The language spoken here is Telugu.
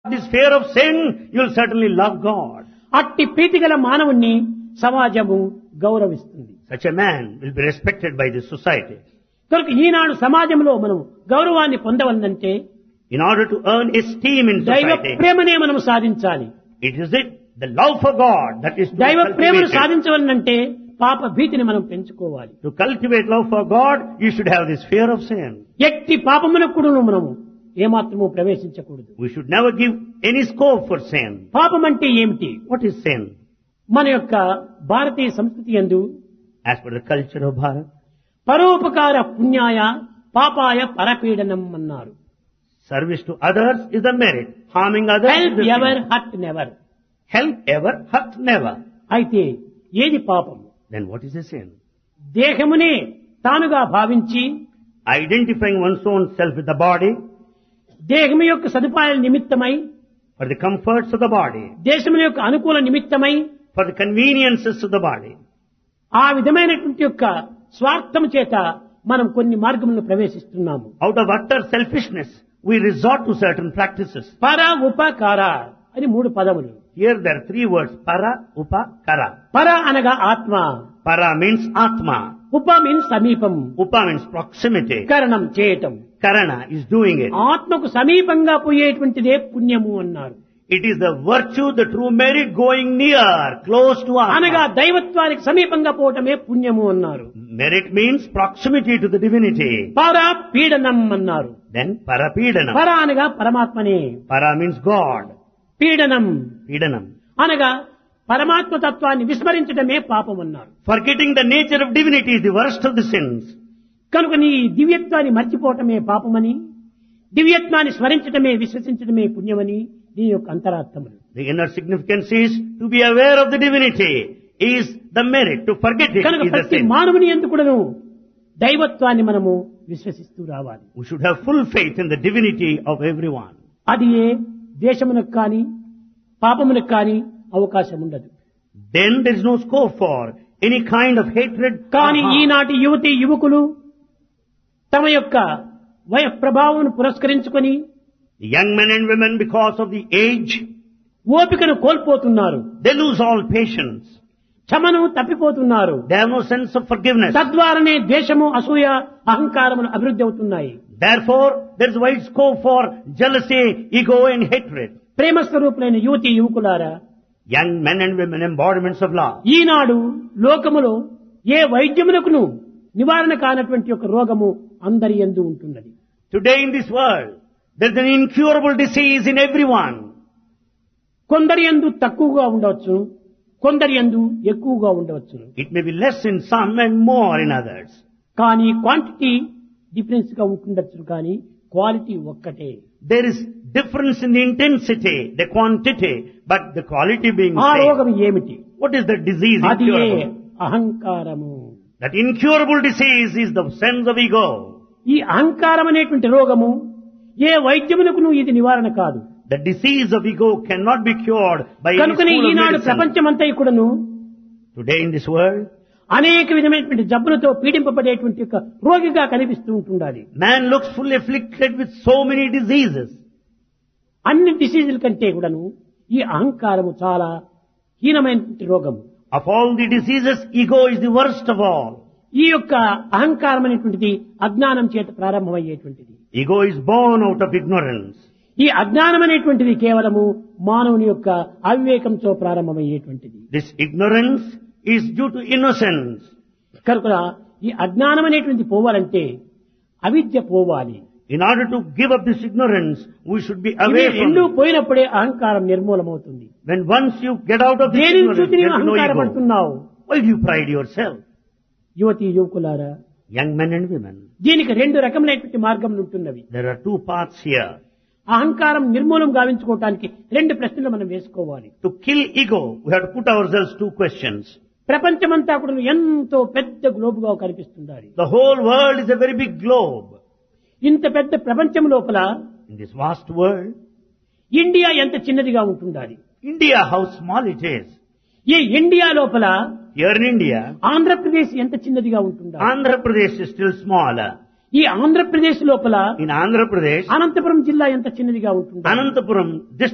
this fear of sin, you'll certainly love God. అట్టి ప్రీతి గల మానవుణ్ణి సమాజము గౌరవిస్తుంది Such a man will be respected by the society. కనుక ఈనాడు సమాజంలో మనం గౌరవాన్ని పొందవలనంటే In order to earn esteem in దైవ society, ప్రేమనే మనం సాధించాలి it is it, the love for God that is to be దైవ ప్రేమను cultivated. సాధించవలనంటే పాప భీతిని మనం పెంచుకోవాలి To cultivate love for God, you should have this fear of sin. ఎట్టి పాపమునకు కూడా మనము ఏమాత్రము ప్రవేశించకూడదు We should never give any scope for sin. పాపం అంటే ఏమిటి What is sin? మన యొక్క భారతీయ సంస్కృతి యందు As per the culture of Bharat, పరోపకార పుణ్యాయ పాపాయ పరపీడనం అన్నారు service to others is the merit. Harming others is help the sin. Ever hurt never Help ever, hurt never. అయితే ఏది పాపం Then what is a sin? దేహమునే తానుగా భావించి Identifying one's own self with the body దేహము యొక్క సదుపాయాల నిమిత్తమై for the comforts of the body, దేశముల యొక్క అనుకూల నిమిత్తమై for the conveniences of the body. ఆ విధమైనటువంటి యొక్క స్వార్థము చేత మనం కొన్ని మార్గములను ప్రవేశిస్తున్నాము Out of utter selfishness, we resort to certain practices. పర ఉపకార అని మూడు పదములు Here there are three words, para, upa, kara. పర అనగా ఆత్మ Para means atma. ఉప మీన్స్ సమీపం Upa means proximity. కరణం చేయటం Karana is doing it. ఆత్మకు సమీపంగా పోయేటువంటిదే పుణ్యము అన్నారు It is the virtue, the true merit going near, close to అనగా Atma. దైవత్వానికి సమీపంగా పోవటమే పుణ్యము అన్నారు Merit means proximity to the divinity. పర పీడనం అన్నారు Then parapedanam. పర అనగా పరమాత్మనే Para means God. పీడనం Pedanam. అనగా పరమాత్మ తత్వాన్ని విస్మరించడమే పాపం అన్నారు Forgetting the nature of divinity is the worst of the sins. కనుక నీ దివ్యత్వాన్ని మర్చిపోవటమే పాపమని దివ్యత్వాన్ని స్మరించటమే విశ్వసించటమే పుణ్యమని దీని యొక్క అంతరార్థములు The inner significance is to be aware of the divinity is the merit. To forget it కనుక is the ప్రతి sin. మానవుని ఎందుకుడను దైవత్వాన్ని మనము విశ్వసిస్తూ రావాలి We should have full faith in the divinity of everyone. అది ఏ దేశమునకు కానీ పాపమునకు కానీ అవకాశం ఉండదు Then there is no scope for any kind of hatred. or కానీ harm. ఈనాటి యువతి యువకులు తమ యొక్క వయ ప్రభావం పురస్కరించుకొని The young men and women, because of the age, ఓపికను కోల్పోతున్నారు they lose all patience. క్షమను తప్పిపోతున్నారు They have no sense of forgiveness. తద్వారానే ద్వేషము అసూయ అహంకారములు అభివృద్ధి అవుతున్నాయి Therefore, there is wide scope for jealousy, ego and hatred. ప్రేమ స్వరూపులైన యువతి యువకులారా Young men and women, embodiments of love. ఈనాడు లోకములో ఏ వైద్యమునకును నివారణ కానటువంటి ఒక రోగము అందరి ఎందు ఉంటున్నది Today in this world, there is an incurable disease in everyone. కొందరి ఎందు తక్కువగా ఉండవచ్చు కొందరి ఎందు ఎక్కువగా ఉండవచ్చు It may be less in some and more in others. కానీ క్వాంటిటీ డిఫరెన్స్ గా ఉంటుండొచ్చు కానీ క్వాలిటీ ఒక్కటే There is difference in the intensity, the quantity, but the quality being ఆ same. రోగం ఏమిటి What is the disease అది incurable? అహంకారము That incurable disease is the sense of ego. ఈ అహంకారం అనేటువంటి రోగము ఏ వైద్యమునకును ఇది నివారణ కాదు The disease of ego cannot be cured by any కనుకనే school of ఈనాడు medicine. ప్రపంచమంతా కూడాను Today in this world, అనేక విధమైనటువంటి జబ్బులతో పీడింపబడేటువంటి యొక్క రోగిగా కనిపిస్తూ ఉంటుండాలి man looks fully afflicted with so many diseases. అన్ని డిసీజుల కంటే కూడాను ఈ అహంకారము చాలా హీనమైనటువంటి రోగము Of all the diseases, ego is the worst of all. ఈ యొక్క అహంకారం అనేటువంటిది అజ్ఞానం చేత ప్రారంభమయ్యేటువంటిది Ego is born out of ignorance. ఈ అజ్ఞానం అనేటువంటిది కేవలము మానవుని యొక్క అవివేకంతో ప్రారంభమయ్యేటువంటిది This ignorance is due to innocence. కనుక ఈ అజ్ఞానం అనేటువంటి పోవాలంటే అవిద్య పోవాలి In order to give up this ignorance, we should be ఇవి away రెండు from పోయినప్పుడే అహంకారం నిర్మూలమవుతుంది When once you get out of this దేనిని ignorance, చూసి get నీవు to know ego. అహంకారపడుతున్నావు Why do you pride yourself? యువతి యువకులారా Young men and women, దీనికి రెండు రకములైనటువంటి మార్గములు ఉంటున్నవి there are two paths here. అహంకారం నిర్మూలం గావించుకోవటానికి రెండు ప్రశ్నలు మనం వేసుకోవాలి To kill ego, we have to put ourselves two questions. ప్రపంచమంతా కూడా ఎంతో పెద్ద గ్లోబుగా కనిపిస్తుండాలి The whole world is a very big globe. ఇంత పెద్ద ప్రపంచం లోపల In this vast world, India ఎంత చిన్నదిగా ఉంటుండాలి India, how small it is. ఈ ఇండియా లోపల Here in India, ఆంధ్రప్రదేశ్ ఎంత చిన్నదిగా ఉంటుండాలి Andhra Pradesh is still smaller. ఈ ఆంధ్రప్రదేశ్ లోపల In Andhra Pradesh, అనంతపురం జిల్లా ఎంత చిన్నదిగా ఉంటుండాలి Anantapuram